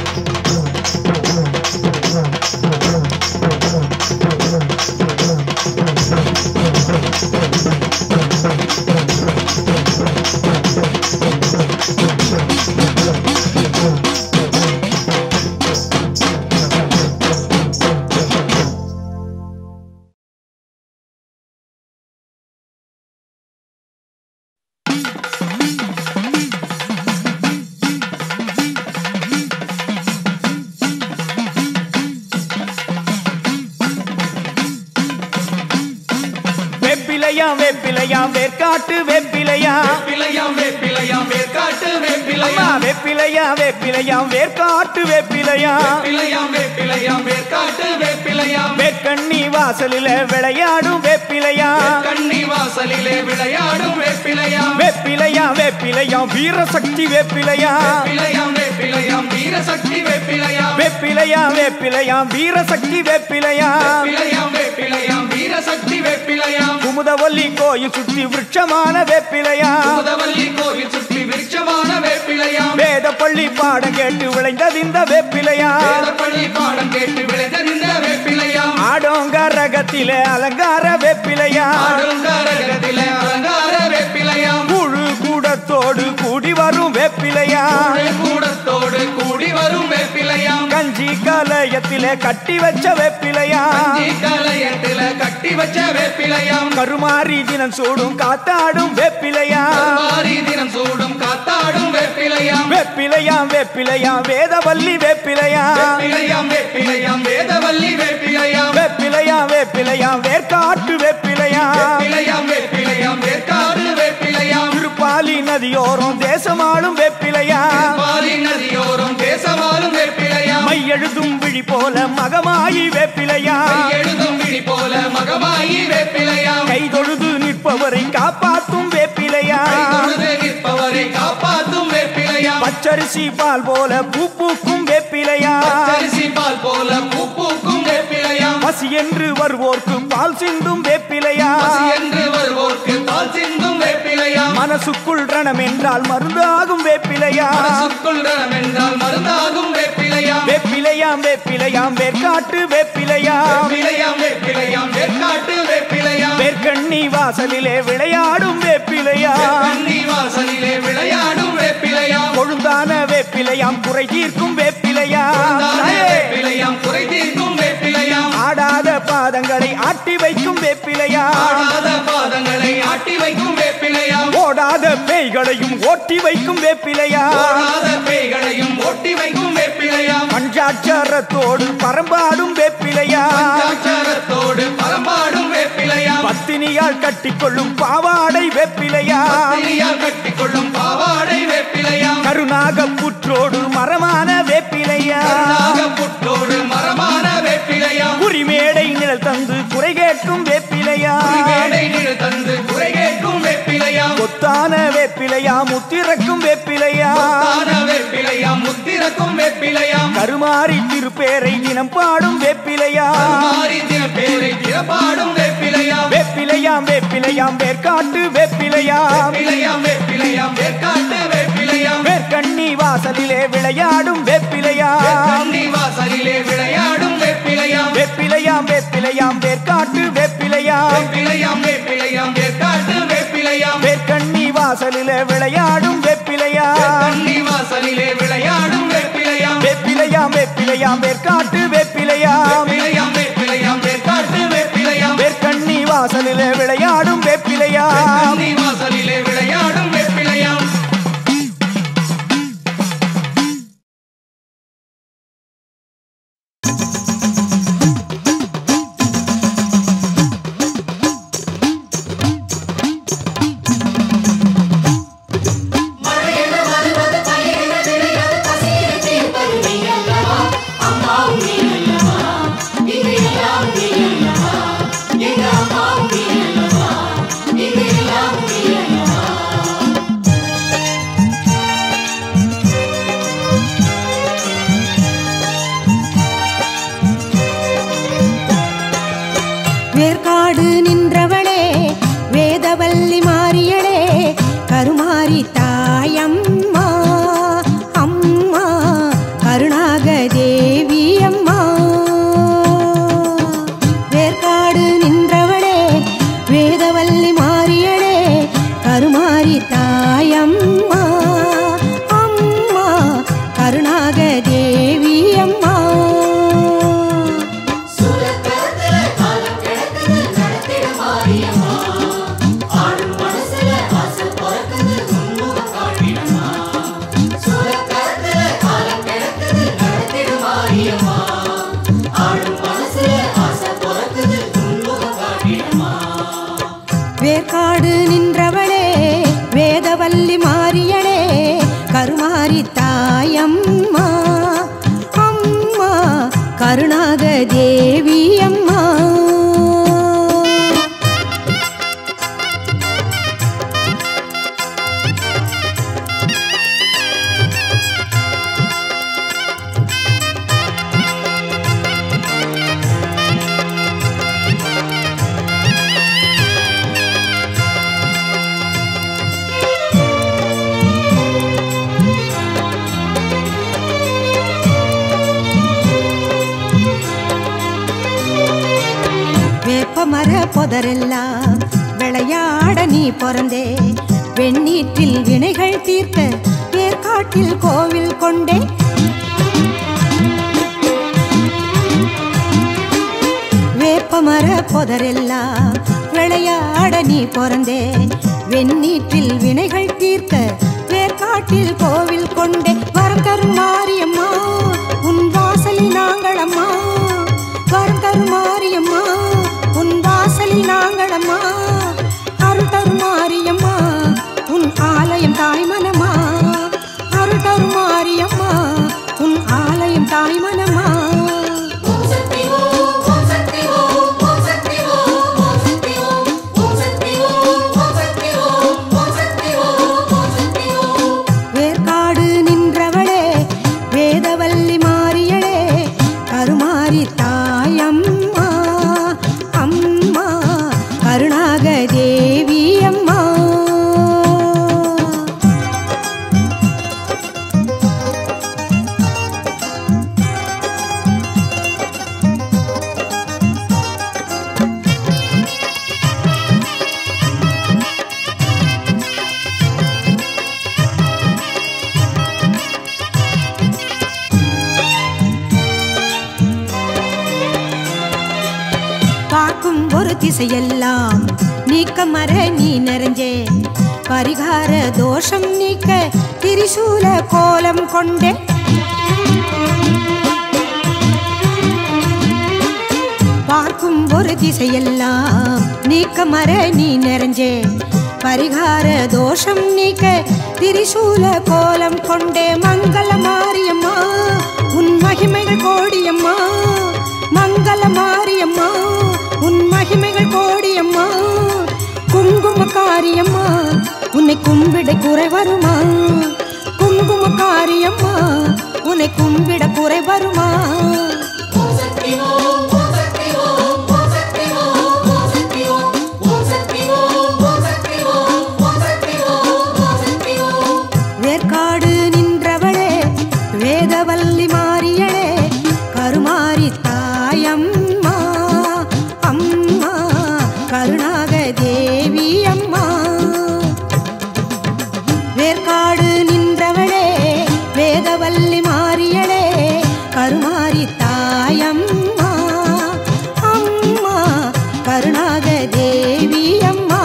வேப்பிலையாம் வேப்பிலையாம் வேர்க்காட்டு வேப்பிலையா வேப்பிலையாம் வேப்பிலையாம் வேர்க்காட்டு அம்மா வேப்பிலையாம் வேப்பிலையா வேப்பிலையாம் வேர்க்காட்டு வேப்பிலையா வேப்பிலையாம் வேப்பிலையாம் வேர்க்காட்டு வேப்பிலையாம் வேர்க்கண்ணி வாசலில விளையாடும் வேப்பிலையா கண்ணி வாசலிலே விளையாடும் வேப்பிலையாம் வேப்பிலையா வேப்பிலையாம் வீரசக்தி வேப்பிலையா வேப்பிலையாம் வேப்பிலையாம் வீரசக்தி வேப்பிலையாம் வேப்பிலையா வேப்பிலையாம் வீரசக்தி வேப்பிலையா வேப்பிலையாம் வேப்பிலையாம் வீரசக்தி வேப்பிலையாம் குமுதவல்லி கோயில் சுத்தி விருட்சமான வேப்பிலையா முதவல்லி கோயில் சுற்றி விருட்சமான வேப்பிலையாம் வேத பள்ளி பாடம் கேட்டு விளைந்தது இந்த வேப்பிலையா வேதப்பள்ளி பாடம் கேட்டு விளைந்த வேப்பிலையாம் ஆடோங்க ரகத்திலே அலங்கார வேப்பிலையா ஆடுங்காரகத்திலே அலங்கார வேப்பிலையாம் குழு கூடத்தோடு கூடி வரும் வேப்பிலையா கூடத்தோடு கூடி வரும் வேப்பிலையாம் கஞ்சி கலயத்திலே கட்டி வச்ச வேப்பிலையா கஞ்சி கலையத்தில கட்டி வச்ச வேப்பிலையாம் கருமாரி தினம் சூடும் காத்தாடும் வேப்பிலையா மாறி தினம் சூடும் காத்தாடும் வேப்பிலையாம் வேப்பிலையாம் வேப்பிலையாம் வேதவல்லி வேப்பிலையா வேப்பிலையாம் வேப்பிலையாம் வேதவல்லி வேப்பிலையாம் வேப்பிலையாம் வேப்பிலையாம் வேர்க்காட்டு வேப்பிலையா வேப்பிலையாம் வேப்பிலையாம் வேற்காடு வேப்பிலையாம் திருப்பாலி நதியோரம் தேசமாளும் வேப்பிலையா பாலி நதியோரம் தேசமாலும் வேப்பிலையாம் மை எழுதும் விழி போல மகமாயி வேப்பிலையா எழுதும் விழி போல மகமாயி வேப்பிலையாம் கை தொழுது நிற்பவரை காப்பாத்தும் வேப்பிலையா தொழுது நிற்பவரை காப்பாத்தும் வேப்பிலையாம் பச்சரிசி பால் போல பூ பூக்கும் வேப்பிலையா அரிசி பால் போல பூ பூக்கும் வேப்பிலையாம் பசி என்று வருவோர்க்கு பால் சிந்தும் வேப்பிலையா பசி என்று வருவோர்க்கு பால் சிந்தும் வேப்பிலையாம் மனசுக்குள் ரணம் என்றால் மருந்தாகும் வேப்பிலையா மனசுக்குள் ரணம் என்றால் மருந்தாகும் வேப்பிலையாம் வேப்பிலையாம் வேப்பிலையாம் வேர்க்காட்டு வேப்பிலையாம் வேப்பிலையாம் வேப்பிலையாம் வேற்காட்டு வேப்பிலையாம் வேர்க்கண்ணி வாசலிலே விளையாடும் வேப்பிலையா கண்ணி வாசலிலே விளையாடும் வேப்பிலையாம் கொழுந்தான வேப்பிலையாம் குறை தீர்க்கும் வேப்பிலையா தானே வேப்பிலையாம் குறை தீர்க்கும் வேப்பிலையாம் ஆடாத பாதங்களை ஆட்டி வைக்கும் வேப்பிலையா ஆடாத பாதங்களை ஆட்டி வைக்கும் வேப்பிலையாம் ஓடாத பேய்களையும் ஓட்டி வைக்கும் வேப்பிலையா ஓடாத பேய்களையும் ஓட்டி வைக்கும் வேப்பிலையாம் பஞ்சாட்சரத்தோடு பரம்பாடும் வேப்பிலையா பஞ்சாட்சரத்தோடு பரம்பாடும் வேப்பிலையாம் பத்தினியால் கட்டிக்கொள்ளும் பாவாடை வேப்பிலையா பத்தினியால் கட்டிக்கொள்ளும் பாவாடை வேப்பிலையாம் கருணாக புற்றோடு மரமான வேப்பிலையா புட்டோடு மரமான வேப்பிலையாம் குறிமேடை நிழல் தந்து குறை கேட்கும் வேப்பிலையா வேடை நிழல் தந்து குறை கேட்கும் வேப்பிலையாம் கொத்தான வேப்பிலையா முத்திறக்கும் வேப்பிலையா தான வேப்பிலை வேப்பிலையாம் முத்திரக்கும் வேப்பிலையாம் கருமாறி திருப்பேரை தினம் பாடும் வேப்பிலையா மாறி தின பேரை திறப்பாடும் வேப்பிலையாம் வேப்பிலையாம் வேப்பிலையாம் வேர்க்காட்டு வேப்பிலையாம் வேப்பிலையாம் வேப்பிலையாம் வேற்காட்டு வேப்பிலையாம் வேர்க்கண்ணி வாசலிலே விளையாடும் வேப்பிலையாம் கண்ணி வாசலிலே விளையாடும் வேப்பிலையாம் வேப்பிலையாம் வேப்பிலையாம் வேர்க்காட்டு வேப்பிலையாம் வேப்பிலையாம் வேப்பிலையாம் வேற்காட்டு வேப்பிலையாம் வேர்க்கண்ணி வாசலிலே விளையாடும் வேப்பிலையாம் கண்ணி வாசலிலே விளையாடும் வேப்பிலையாம் வேப்பிலையாம் வேப்பிலையாம் வேர்க்காட்டு வேப்பிலையாம் வேப்பிலையாம் வேப்பிலையாம் வேற்காட்டு வேப்பிலையாம் வேர்க்கண்ணி வாசலிலே விளையாடும் வேப்பிலையாம் கண்ணி வாசலிலே விளையாடும் வேப்பிலையாம் வேர்க்காடு நின்றவளே வேதவல்லி மாறியளே கருமாரி தாயம்மா அம்மா கருணாக தேவி அம்மா வேர்க்காடு நின்றவளே வேதவல்லி மாறியளே கருமாரி தாயம்மா அம்மா கருணாக தேவி அம்மா வேர்க்காடு நின்றவளே வேதவல்லி மாறியளே கருமாரி தாயம்மா அம்மா கருணாக தேவி அம்மா வேப்பமர பொதரெல்லாம் விளையாட நீ பிறந்தே வெண்ணீற்றில் வினைகள் தீர்க்க ஏற்காட்டில் கோவில் கொண்டே வேப்பமர பொதரெல்லாம் விளையாட நீ பிறந்தே வெண்ணீற்றில் வினைகள் தீர்க்க வேர்க்காட்டில் கோவில் கொண்டே வரம் தரும் மாரியம்மா உன் வாசலில் நாங்களம்மா வரம் தரும் மாரியம்மா உன் வாசலில் நாங்களம்மா அருள் தரும் மாரியம்மா உன் ஆலயம் தாய்மனமா அருள் தரும் மாரியம்மா உன் ஆலயம் தாய்மனமா வேர்க்காடு நின்றவளே வேதவல்லி மாறியளே கருமாரி தாயம்மா அம்மா கருணாக தேவி அம்மா பார்க்கும் ஒரு திசையெல்லாம் நீக்க மர நீ நிறைஞ்சே பரிகார தோஷம் நீக்க திரிசூல கோலம் கொண்டே பார்க்கும் ஒரு திசையெல்லாம் நீக்க மர நீ நிறைஞ்சே பரிகார தோஷம் நீக்க திரிசூல கோலம் கொண்டே மங்கள மாரியம்மா உன் மகிமைகள் கோடியம்மா மங்கள மாரியம்மா உன் மகிமைகள் கோடியம்மா குங்குமக்காரியம்மா உன்னை கும்பிட குறை வருமா குங்கும குங்குமக்காரியம்மா உன்னை கும்பிட குறை வருமா வேர்க்காடு நின்றவளே வேதவல்லி மாறியளே கருமாரி தாயம்மா அம்மா கருணாக தேவி அம்மா வேர்க்காடு நின்றவளே வேதவல்லி மாறியளே கருமாரி தாயம்மா அம்மா கருணாக தேவி அம்மா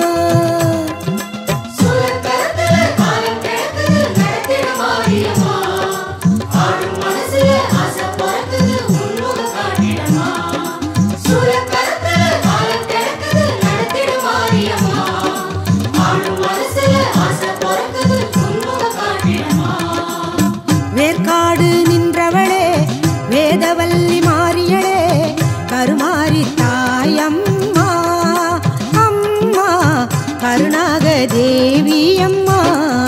வேர்க்காடு நின்றவளே வேதவல்லி மாறியளே கருமாரி தாயம்மா அம்மா கருணாக தேவி அம்மா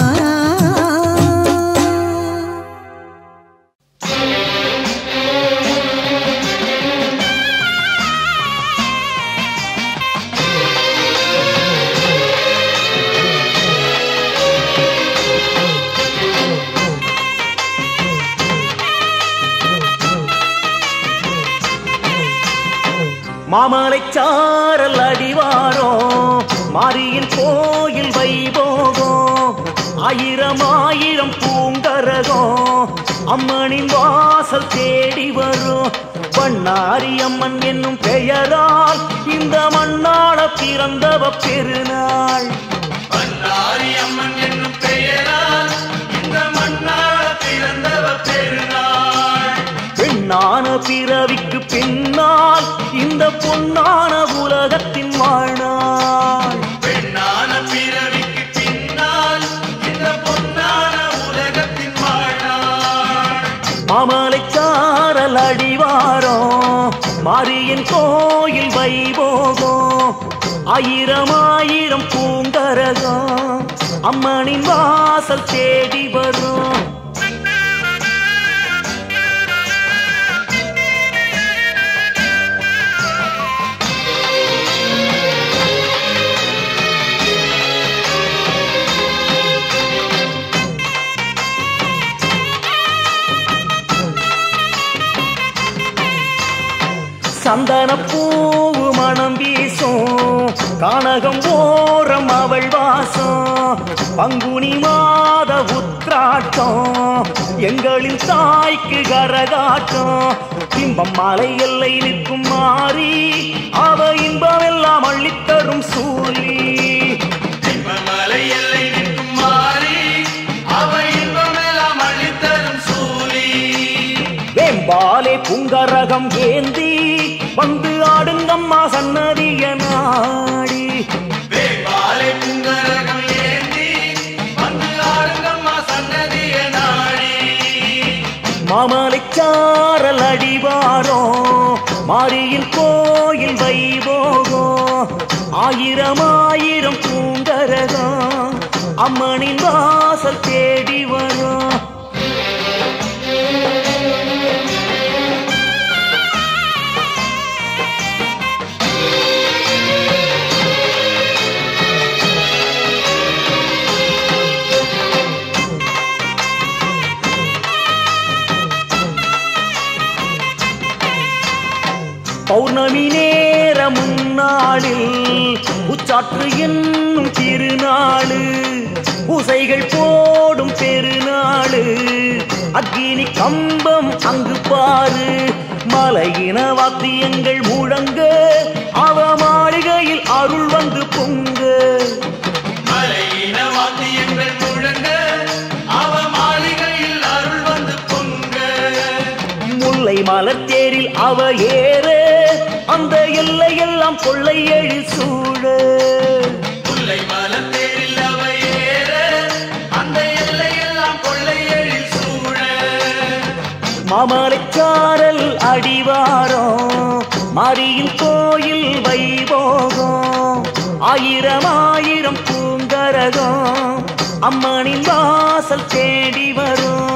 மாமலை சாரல் அடிவாரோ மாரியின் கோயில் வைபோகம் ஆயிரம் ஆயிரம் பூங்கரகம் அம்மனின் வாசல் தேடி வரும் பண்ணாரி அம்மன் என்னும் பெயரால் இந்த மண்ணாள பிறந்தவ பெருநாள் பண்ணாரி அம்மன் என்னும் பெயரால் இந்த மண்ணாள பிறந்தவ பெருநாள் பெண்ணான பிறவிக்கு பின்னால் இந்த பொன்னான உலகத்தின் வாழ்நாள் பெண்ணான பிறவிக்கு பின்னால் இந்த பொன்னான உலகத்தின் வாழ்நாள் மாமலை சாரல் அடிவாரோ மாரியின் கோயில் வைபோகம் ஆயிரம் ஆயிரம் பூங்கரகம் அம்மனின் வாசல் தேடி வரும் சந்தன பூவு மணம் வீசும் கானகம் ஓரம் அவள் வாசம் பங்குனி மாத உத்ராட்டம் எங்களின் தாய்க்கு கரகாட்டம் இன்பம் மலை எல்லை நிற்கும் மாறி அவ இன்பம் எல்லாம் அள்ளித்தரும் சூலி மலை எல்லை நிற்கும் மாறி அவ இன்பமெல்லாம் அள்ளித்தரும் சூலி வேம்பாலே புங்கரகம் ஏந்தி வந்து ஆடுங்கம்மா சன்னதிய நாடி வேபாலை புங்கரகம் ஏந்தி வந்து ஆடுங்கம்மா சன்னதிய நாடி மாமலைச்சாரல் அடிவாரோ மாரியின் கோயில் வைபோகம் ஆயிரம் ஆயிரம் பூங்கரகம் அம்மனின் வாசல் தேடி வரும் பௌர்ணமி நேர முன்னாளில் உச்சாற்று என்னும் திருநாளு பூசைகள் போடும் பெருநாளு அக்கினி கம்பம் அங்கு பாரு மலையின வாத்தியங்கள் முழங்க அவ மாளிகையில் அருள் வந்து பொங்க மலையின வாத்தியங்கள் முழங்க அவ மாளிகையில் அருள் வந்து பொங்க முல்லை மலர் தேரில் அவ ஏற அந்த எல்லையெல்லாம் கொள்ளை எழி சூழ முல்லை மலத்தேரில் அவ ஏற அந்த எல்லையெல்லாம் கொள்ளை எழில் சூழ மாமலைச்சாரல் அடிவாரம் மாரியின் கோயில் வைபோகம் ஆயிரம் ஆயிரம் பூங்கரகம் அம்மனின் வாசல் தேடி வரும்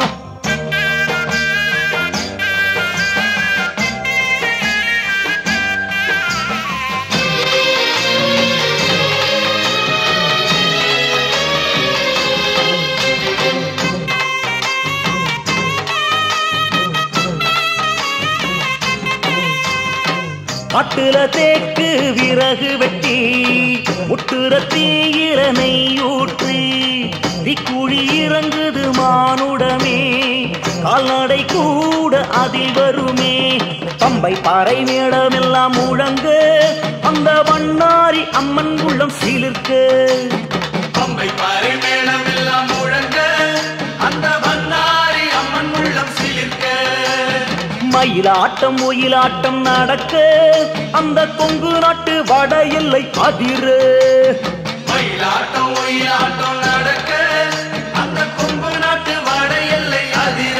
காட்டுல தேக்கு விறகு வெட்டி முட்டுற தீயிரனை ஊற்றி தீக்குழி இறங்குது மானுடமே கால்நடை கூட அதில் வருமே பம்பை பாறை மேடமெல்லாம் முழங்க அந்த வண்ணாரி அம்மன் உள்ளம் சீலிர்க்க பம்பை பாறை மேளம் எல்லாம் முழங்க அந்த வந்தாரி அம்மன் உள்ளம் சிலிர்க்க மயிலாட்டம் ஒயிலாட்டம் நடக்க அந்த கொங்கு நாட்டு வட எல்லை அதிர மயிலாட்டம் ஒயிலாட்டம் நடக்க அந்த கொம்பு நாட்டு வட எல்லை அதிர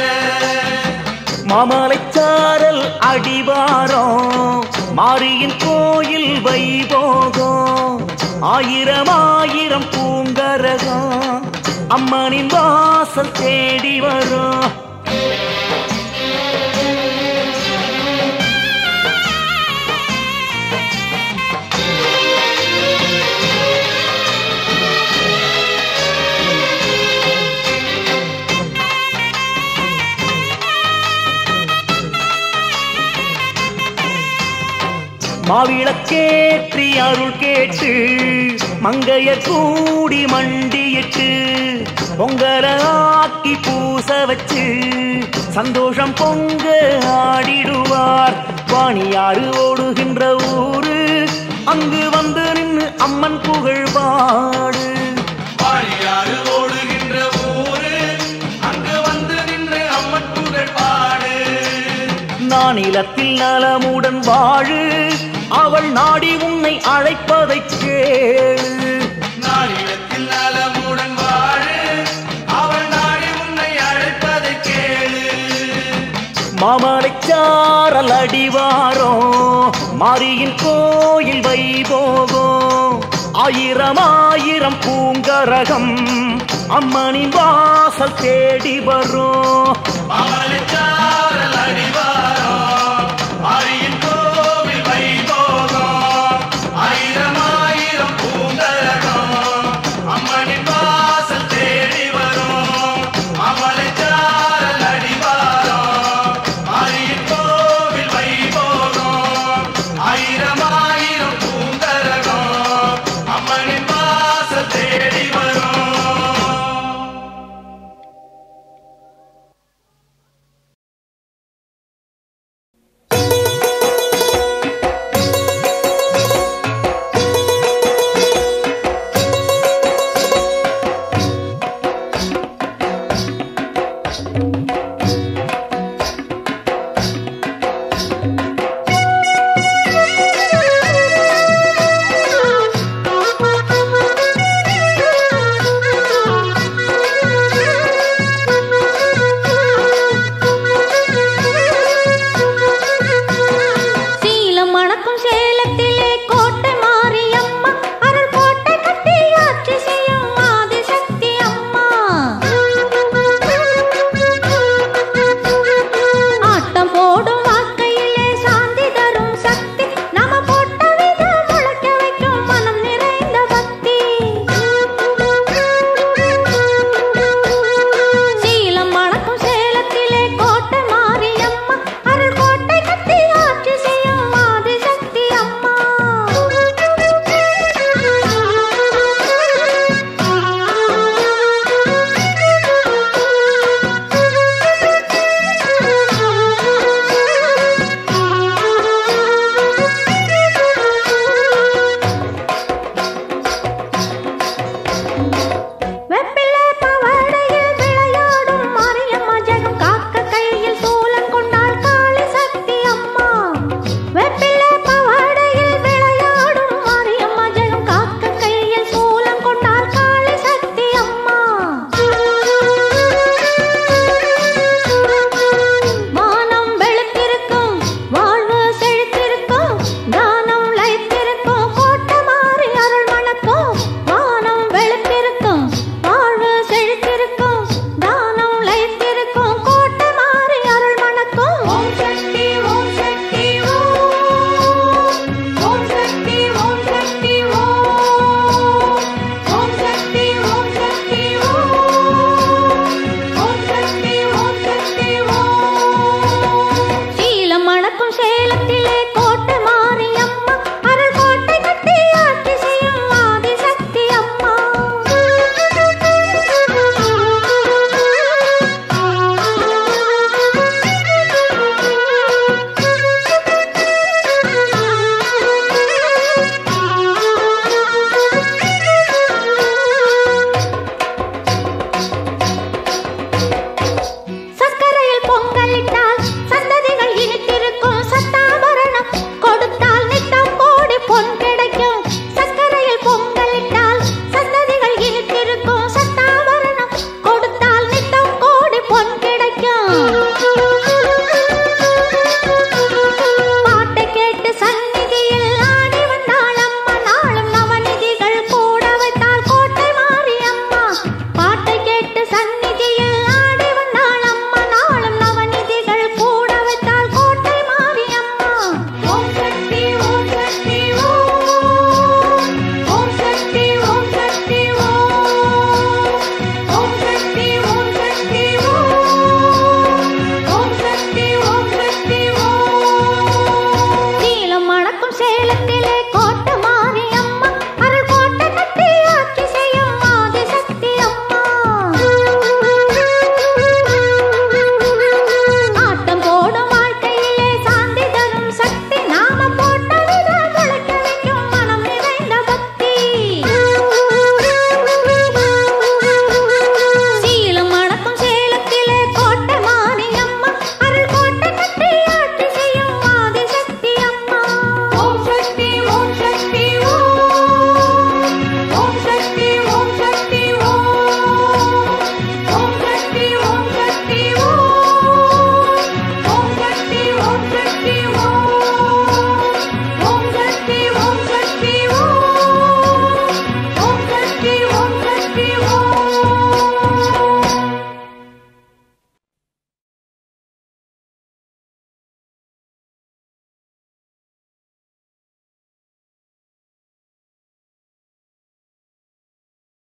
மாமலைச்சாரல் அடிவாரம் மாரியின் கோயில் வைபோகம் ஆயிரம் ஆயிரம் பூங்கரகம் அம்மனின் வாசல் தேடி வரும் மாவிளக்கேற்றி அருள் கேட்டு மங்கைய கூடி மண்டியிட்டு பொங்கல ஆக்கி பூச வச்சு சந்தோஷம் பொங்க ஆடிடுவார் வாணியாறு ஓடுகின்ற ஊரு அங்கு வந்து நின்று அம்மன் புகழ் பாடு வாழியாறு ஓடுகின்ற ஊரு அங்கு வந்து நின்று அம்மன் புகழ் பாடு நானிலத்தில் நலமுடன் வாழு அவள் நாடி உன்னை அழைப்பதை கேளு நாளிடத்தில் நலமுடன் வாழு அவள் நாடி உன்னை அழைப்பதை கேளு மாமலைச்சாரல் அடிவாரோ மாரியின் கோயில் வைபோகம் ஆயிரம் ஆயிரம் பூங்கரகம் அம்மனின் வாசல் தேடி வரும் அவளைச்சா